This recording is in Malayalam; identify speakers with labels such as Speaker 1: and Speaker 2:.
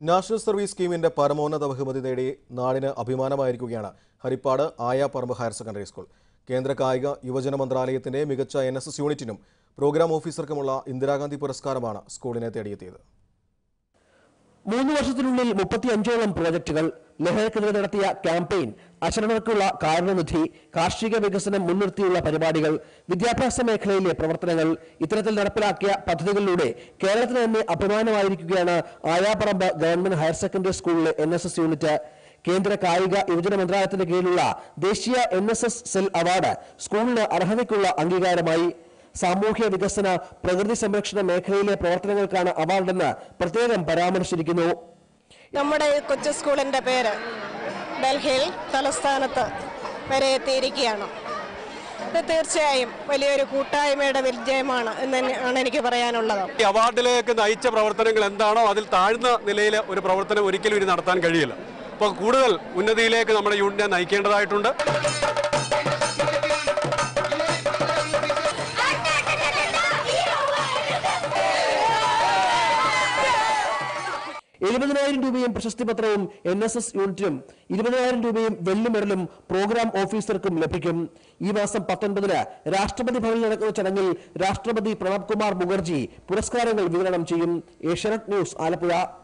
Speaker 1: നാഷണൽ സർവീസ് സ്കീമിന്റെ പരമോന്നത ബഹുമതി നേടി നാടിന് അഭിമാനമായിരിക്കുകയാണ് Harippad Ayaparambu higher secondary school കേന്ദ്ര കായിക യുവജന മന്ത്രാലയത്തിന്റെ മികച്ച എൻ എസ് എസ് യൂണിറ്റിനും പ്രോഗ്രാം ഓഫീസർക്കുമുള്ള ഇന്ദിരാഗാന്ധി പുരസ്കാരമാണ് സ്കൂളിനെ തേടിയെത്തിയത്
Speaker 2: മൂന്ന് വർഷത്തിനുള്ളിൽ മുപ്പത്തി അഞ്ചോളം പ്രോജക്റ്റുകൾ ലഹരിക്കെതിരെ നടത്തിയ ക്യാമ്പയിൻ അശരണർക്കുള്ള കാരുണ്യനിധി കാർഷിക വികസനം മുൻനിർത്തിയുള്ള പരിപാടികൾ വിദ്യാഭ്യാസ മേഖലയിലെ പ്രവർത്തനങ്ങൾ ഇത്തരത്തിൽ നടപ്പിലാക്കിയ പദ്ധതികളിലൂടെ കേരളത്തിന് തന്നെ അഭിമാനമായിരിക്കുകയാണ് ആയാപ്പറമ്പ് ഗവൺമെന്റ് ഹയർ സെക്കൻഡറി സ്കൂളിലെ എൻ എസ് എസ് യൂണിറ്റ് കേന്ദ്ര കായിക യുവജന മന്ത്രാലയത്തിന്റെ കീഴിലുള്ള ദേശീയ N S S cell award സ്കൂളിന് അർഹതയ്ക്കുള്ള അംഗീകാരമായി സാമൂഹ്യ വികസന പ്രകൃതി സംരക്ഷണ മേഖലയിലെ പ്രവർത്തനങ്ങൾക്കാണ് അവാർഡെന്ന് പ്രത്യേകം പരാമർശിച്ചിരിക്കുന്നു
Speaker 3: നമ്മുടെ ഈ കൊച്ചു സ്കൂളിൻ്റെ പേര് ഡൽഹിയിൽ തലസ്ഥാനത്ത് വരെ എത്തിയിരിക്കുകയാണ് ഇത് തീർച്ചയായും വലിയൊരു കൂട്ടായ്മയുടെ വിജയമാണ് എന്ന് തന്നെയാണ് എനിക്ക് പറയാനുള്ളത്
Speaker 4: ഈ അവാർഡിലേക്ക് നയിച്ച പ്രവർത്തനങ്ങൾ എന്താണോ അതിൽ താഴ്ന്ന നിലയിൽ ഒരു പ്രവർത്തനം ഒരിക്കലും ഇനി നടത്താൻ കഴിയില്ല അപ്പോൾ കൂടുതൽ ഉന്നതിയിലേക്ക് നമ്മുടെ യൂണിറ്റിനെ നയിക്കേണ്ടതായിട്ടുണ്ട്
Speaker 2: എഴുപതിനായിരം രൂപയും പ്രശസ്തി പത്രവും എൻ എസ് എസ് യൂണിറ്റിനും ഇരുപതിനായിരം രൂപയും വെള്ളി മെഡലും പ്രോഗ്രാം ഓഫീസർക്കും ലഭിക്കും ഈ മാസം പത്തൊൻപതിന് രാഷ്ട്രപതി ഭവനിൽ നടക്കുന്ന ചടങ്ങിൽ രാഷ്ട്രപതി പ്രണബ് കുമാർ മുഖർജി പുരസ്കാരങ്ങൾ വിതരണം ചെയ്യും ഏഷ്യാനെറ്റ് ന്യൂസ് ആലപ്പുഴ